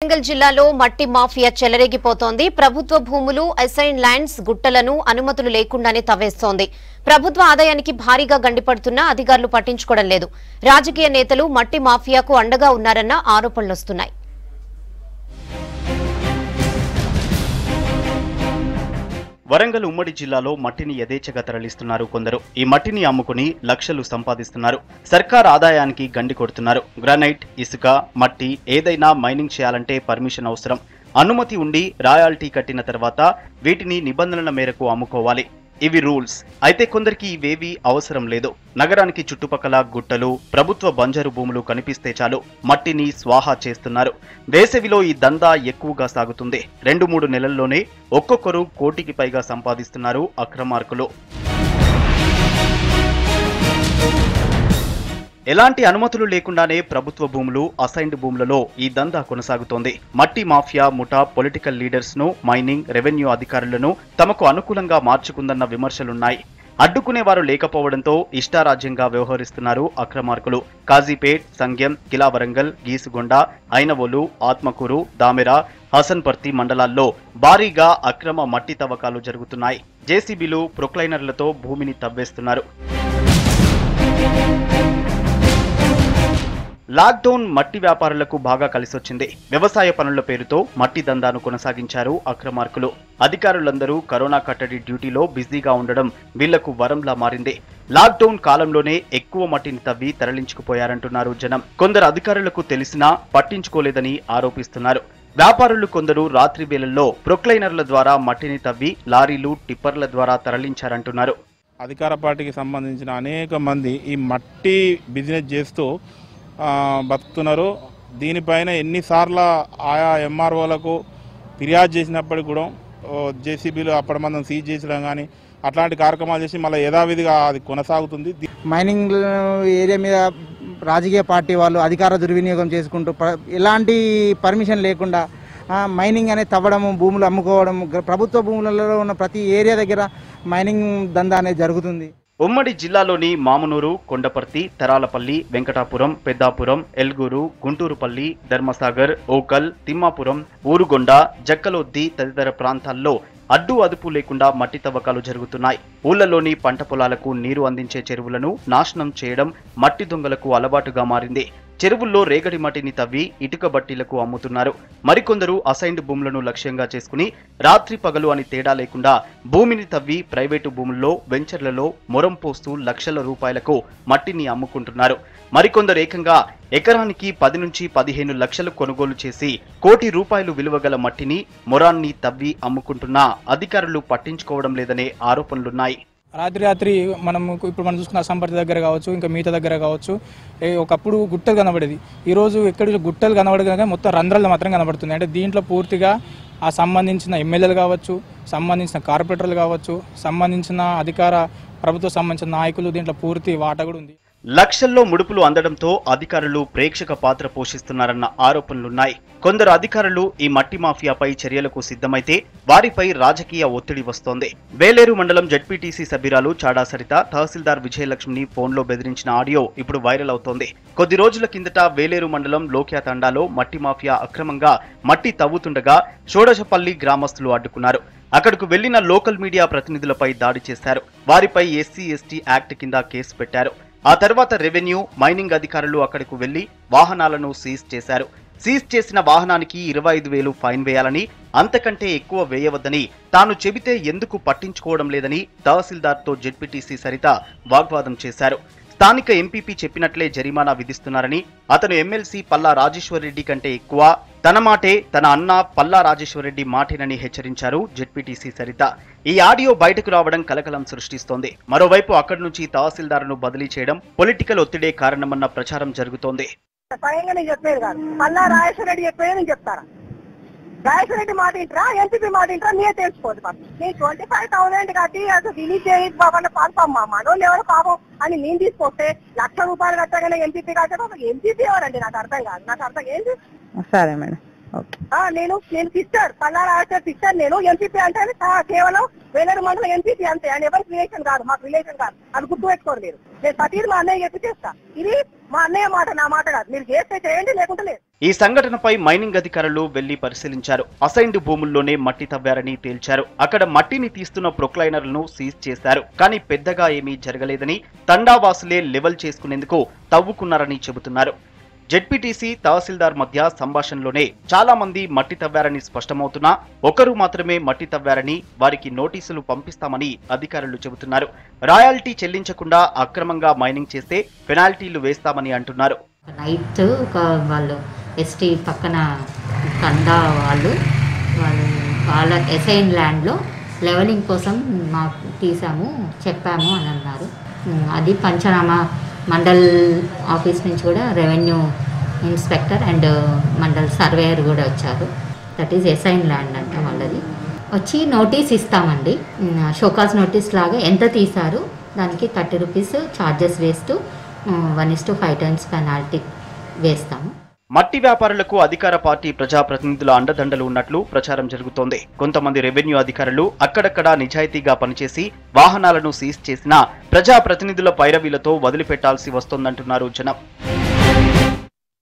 వరంగల్ జిల్లాలో మట్టి మాఫియా చెలరేగిపోతోంది ప్రభుత్వ భూములు అసైన్ ల్యాండ్స్ గుట్టలను అనుమతులు లేకుండానే తవ్వేస్తోంది ప్రభుత్వ ఆదాయానికి భారీగా గండిపడుతున్నా అధికారులు పట్టించుకోవడం లేదు రాజకీయ నేతలు మట్టి మాఫియాకు అండగా ఉన్నారన్న ఆరోపణలొస్తున్నాయి వరంగల్ ఉమ్మడి జిల్లాలో మట్టిని యథేచ్ఛగా తరలిస్తున్నారు కొందరు ఈ మట్టిని అమ్ముకుని లక్షలు సంపాదిస్తున్నారు సర్కార్ ఆదాయానికి గండి కొడుతున్నారు గ్రానైట్ ఇసుక మట్టి ఏదైనా మైనింగ్ చేయాలంటే పర్మిషన్ అవసరం అనుమతి ఉండి రాయల్టీ కట్టిన తర్వాత వీటిని నిబంధనల మేరకు అమ్ముకోవాలి ఇవి రూల్స్ అయితే కొందరికి ఇవేవీ అవసరం లేదు నగరానికి చుట్టుపక్కల గుట్టలు ప్రభుత్వ బంజరు భూములు కనిపిస్తే చాలు మట్టిని స్వాహా చేస్తున్నారు వేసవిలో ఈ దందా ఎక్కువగా సాగుతుంది రెండు మూడు నెలల్లోనే ఒక్కొక్కరు కోటికి పైగా సంపాదిస్తున్నారు అక్రమార్కులు ఎలాంటి అనుమతులు లేకుండానే ప్రభుత్వ భూములు అసైన్డ్ భూములలో ఈ దందా కొనసాగుతోంది మట్టి మాఫియా ముఠా పొలిటికల్ లీడర్స్ ను మైనింగ్ రెవెన్యూ అధికారులను తమకు అనుకూలంగా మార్చుకుందన్న విమర్శలున్నాయి అడ్డుకునేవారు లేకపోవడంతో ఇష్టారాజ్యంగా వ్యవహరిస్తున్నారు అక్రమార్కులు కాజీపేట్ సంగ్యం కిలా వరంగల్ గీసుగొండ ఐనవోలు ఆత్మకూరు దామెర హసన్పర్తి మండలాల్లో భారీగా అక్రమ మట్టి తవ్వకాలు జరుగుతున్నాయి జేసీబీలు ప్రొక్లైనర్లతో భూమిని తవ్వేస్తున్నారు లాక్డౌన్ మట్టి వ్యాపారులకు బాగా కలిసొచ్చింది వ్యవసాయ పనుల పేరుతో మట్టి దందాను కొనసాగించారు అక్రమార్కులు అధికారులందరూ కరోనా కట్టడి డ్యూటీలో బిజీగా ఉండడం వీళ్లకు వరంలా మారింది లాక్డౌన్ కాలంలోనే ఎక్కువ మట్టిని తవ్వి తరలించుకుపోయారంటున్నారు జనం కొందరు అధికారులకు తెలిసినా పట్టించుకోలేదని ఆరోపిస్తున్నారు వ్యాపారులు కొందరు రాత్రి వేళల్లో ప్రొక్లైనర్ల ద్వారా మట్టిని తవ్వి లారీలు టిప్పర్ల ద్వారా తరలించారంటున్నారు అధికార పార్టీకి సంబంధించిన అనేక మంది ఈ మట్టి బిజినెస్ చేస్తూ ఆ, బతుకుతున్నారు దీనిపైన ఎన్నిసార్లు ఆయా ఎంఆర్ఓలకు ఫిర్యాదు చేసినప్పటికి కూడా జేసీబీలు అప్పటి మనం సీజ్ చేసడం కానీ అట్లాంటి కార్యక్రమాలు చేసి మళ్ళీ యథావిధిగా అది కొనసాగుతుంది దీ- మైనింగ్ ఏరియా మీద రాజకీయ పార్టీ వాళ్ళు అధికార దుర్వినియోగం చేసుకుంటూ ప్ర- ఎలాంటి పర్మిషన్ లేకుండా ఆ, మైనింగ్ అనేది తవ్వడము భూములు అమ్ముకోవడం గ- ప్రభుత్వ భూములలో ఉన్న ప్రతి ఏరియా దగ్గర మైనింగ్ దందా అనేది జరుగుతుంది ఉమ్మడి జిల్లాలోని మామునూరు కొండపర్తి తరాలపల్లి వెంకటాపురం పెద్దాపురం ఎల్గూరు గుంటూరుపల్లి ధర్మసాగర్ ఓకల్ తిమ్మాపురం ఊరుగొండ జక్కలొద్ది తదితర ప్రాంతాల్లో అడ్డు అదుపు లేకుండా మట్టి తవ్వకాలు జరుగుతున్నాయి ఊళ్ళలోని పంట పొలాలకు నీరు అందించే చెరువులను నాశనం చేయడం మట్టి దొంగలకు అలవాటుగా మారింది చెరువుల్లో రేగడి మట్టిని తవ్వి ఇటుక బట్టీలకు అమ్ముతున్నారు మరికొందరు అసైన్డ్ భూములను లక్ష్యంగా చేసుకుని రాత్రి పగలు అని తేడా లేకుండా భూమిని తవ్వి ప్రైవేటు భూముల్లో వెంచర్లలో మొరం పోస్తూ లక్షల రూపాయలకు మట్టిని అమ్ముకుంటున్నారు మరికొందరు ఏకంగా ఎకరానికి పది నుంచి పదిహేను లక్షలు కొనుగోలు చేసి కోటి రూపాయలు విలువగల మట్టిని మొరాన్ని తవ్వి అమ్ముకుంటున్నా అధికారులు పట్టించుకోవడం లేదనే ఆరోపణలున్నాయి రాత్రి రాత్రి మనం ఇప్పుడు మనం చూసుకున్న సంపర్తి దగ్గర కావచ్చు ఇంకా మిగతా దగ్గర కావచ్చు ఏ ఒకప్పుడు గుట్టలు కనబడేది ఈరోజు ఎక్కడ గుట్టలు కనబడదు కానీ మొత్తం రంధ్రాలు మాత్రం కనబడుతుంది అంటే దీంట్లో పూర్తిగా ఆ సంబంధించిన ఎమ్మెల్యేలు కావచ్చు సంబంధించిన కార్పొరేటర్లు కావచ్చు సంబంధించిన అధికార ప్రభుత్వ సంబంధించిన నాయకులు దీంట్లో పూర్తి వాటా కూడా ఉంది లక్షల్లో ముడుపులు అందడంతో అధికారులు ప్రేక్షక పాత్ర పోషిస్తున్నారన్న ఆరోపణలున్నాయి కొందరు అధికారులు ఈ మట్టి మాఫియాపై చర్యలకు సిద్ధమైతే వారిపై రాజకీయ ఒత్తిడి వస్తోంది వేలేరు మండలం జడ్పీటీసీ సభ్యురాలు చాడా సరిత తహసీల్దార్ విజయలక్ష్మిని ఫోన్లో బెదిరించిన ఆడియో ఇప్పుడు వైరల్ అవుతోంది కొద్ది రోజుల కిందట వేలేరు మండలం లోక్యా తండాలో మట్టి మాఫియా అక్రమంగా మట్టి తవ్వుతుండగా షోడశపల్లి గ్రామస్తులు అడ్డుకున్నారు అక్కడకు వెళ్లిన లోకల్ మీడియా ప్రతినిధులపై దాడి చేశారు వారిపై ఎస్సీ ఎస్టీ యాక్ట్ కింద కేసు పెట్టారు ఆ తర్వాత రెవెన్యూ మైనింగ్ అధికారులు అక్కడకు వెళ్లి వాహనాలను సీజ్ చేశారు సీజ్ చేసిన వాహనానికి ఇరవై ఐదు వేలు ఫైన్ వేయాలని అంతకంటే ఎక్కువ వేయవద్దని తాను చెబితే ఎందుకు పట్టించుకోవడం లేదని తహసీల్దార్తో జెడ్పీటీసీ సరిత వాగ్వాదం చేశారు స్థానిక ఎంపీపీ చెప్పినట్లే జరిమానా విధిస్తున్నారని అతను ఎమ్మెల్సీ పల్లా రాజేశ్వరరెడ్డి కంటే ఎక్కువ తన మాటే తన అన్న పల్లా రాజేశ్వరరెడ్డి మాటేనని హెచ్చరించారు జెడ్పీటీసీ సరిత ఈ ఆడియో బయటకు రావడం కలకలం సృష్టిస్తోంది మరోవైపు అక్కడి నుంచి తహసీల్దార్ను బదిలీ చేయడం పొలిటికల్ ఒత్తిడే కారణమన్న ప్రచారం జరుగుతోంది స్వయంగా నేను చెప్పేది కాదు పల్లా రాజేశ్వర రెడ్డి చెప్పేది నేను చెప్తారా రాజేశ్వర రెడ్డి మాట ఇంటరా ఎంపీపీ మాట ఇంటరా నేనే తెలుసుకోదు ఫస్ట్ నేను ట్వంటీ ఫైవ్ థౌసండ్ కట్టి అది రిలీజ్ చేయి బాబా పాపం మా మనోళ్ళు ఎవరు పాపం అని నేను తీసుకొస్తే లక్ష రూపాయలు కట్టగానే ఎంపీపీ కట్టడం ఎంపీపీ ఎవరండి నాకు అర్థం కాదు నాకు అర్థం ఏంటి సరే మేడం ఓకే ఆ, నేను నేను సిస్టర్ పల్లా రాజేశ్వర సిస్టర్ నేను ఎంపీపీ అంటే కా- కేవలం వేలేరు మండలం ఎంపీపీ అంతే అని ఎవరికి రిలేషన్ కాదు మాకు రిలేషన్ కాదు అది గుర్తు పెట్టుకోరు మీరు నేను ప్రతిదీ మా అన్నయ్య చెప్పి చేస్తా ఇది మా అన్నయ్య మాట నా మాట కాదు మీరు చేస్తే చేయండి లేకుంటే లేదు ఈ సంఘటనపై మైనింగ్ అధికారులు వెళ్లి పరిశీలించారు అసైన్డ్ భూముల్లోనే మట్టి తవ్వారని తేల్చారు అక్కడ మట్టిని తీస్తున్న ప్రొక్లైనర్లను సీజ్ చేశారు కానీ పెద్దగా ఏమీ జరగలేదని తండావాసులే లెవెల్ చేసుకునేందుకు తవ్వుకున్నారని చెబుతున్నారు జెడ్పీటీసీ తహసీల్దార్ మధ్య సంభాషణలోనే చాలా మంది మట్టి తవ్వారని స్పష్టమవుతున్నా ఒకరు మాత్రమే మట్టి తవ్వారని వారికి నోటీసులు పంపిస్తామని అధికారులు చెబుతున్నారు రాయల్టీ చెల్లించకుండా అక్రమంగా మైనింగ్ చేస్తే పెనాల్టీలు వేస్తామని అంటున్నారు నైట్ ఒక వాళ్ళు ఎస్టీ పక్కన కండా వాళ్ళు వాళ్ళు వాళ్ళ ఎసైన్ ల్యాండ్లో లెవెలింగ్ కోసం మాకు తీసాము చెప్పాము అని అన్నారు ఉమ్, అది పంచనామా మండల్ ఆఫీస్ నుంచి కూడా revenue inspector and mandal surveyor కూడా వచ్చారు దట్ ఈజ్ ఎసైన్ ల్యాండ్ అంట వాళ్ళది వచ్చి నోటీస్ ఇస్తామండి షోకాస్ నోటీస్ లాగా ఎంత తీశారు దానికి థర్టీ రూపీస్ ఛార్జెస్ వేస్తూ one is to five times penalty వేస్తాము మట్టి వ్యాపారులకు అధికార పార్టీ ప్రజాప్రతినిధుల అండదండలు ఉన్నట్లు ప్రచారం జరుగుతోంది కొంతమంది రెవెన్యూ అధికారులు అక్కడక్కడా నిజాయితీగా పనిచేసి వాహనాలను సీజ్ చేసినా ప్రజాప్రతినిధుల పైరవీలతో వదిలిపెట్టాల్సి వస్తోందంటున్నారు జనం